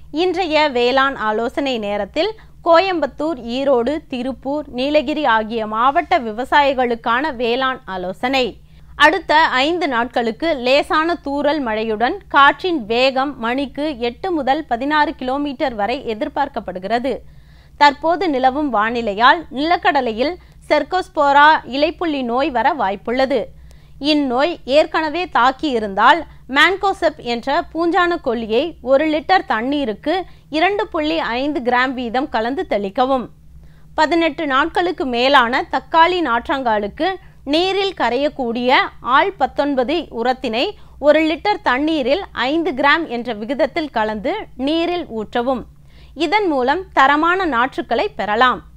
இன்றைய வேளாண் ஆலோசனை நேரத்தில் கோயம்புத்தூர் ஈரோடு திருப்பூர் நீலகிரி ஆகிய மாவட்ட விவசாயிகளுக்கான வேளாண் ஆலோசனை அடுத்த ஐந்து நாட்களுக்கு லேசான தூறல் மழையுடன் காற்றின் வேகம் மணிக்கு எட்டு முதல் பதினாறு கிலோமீட்டர் வரை எதிர்பார்க்கப்படுகிறது தற்போது நிலவும் வானிலையால் நிலக்கடலையில் செர்கோஸ்போரா இலைப்புள்ளி நோய் வர வாய்ப்புள்ளது இந்நோய் ஏற்கனவே தாக்கி இருந்தால் மேன்கோசெப் என்ற பூஞ்சான கொல்லியை ஒரு லிட்டர் தண்ணீருக்கு இரண்டு புள்ளி ஐந்து கிராம் வீதம் கலந்து தெளிக்கவும் பதினெட்டு நாட்களுக்கு மேலான தக்காளி நாற்றங்காலுக்கு நீரில் கரையக்கூடிய ஆள் பத்தொன்பது உரத்தினை ஒரு லிட்டர் தண்ணீரில் ஐந்து கிராம் என்ற விகிதத்தில் கலந்து நீரில் ஊற்றவும் இதன் மூலம் தரமான நாற்றுக்களை பெறலாம்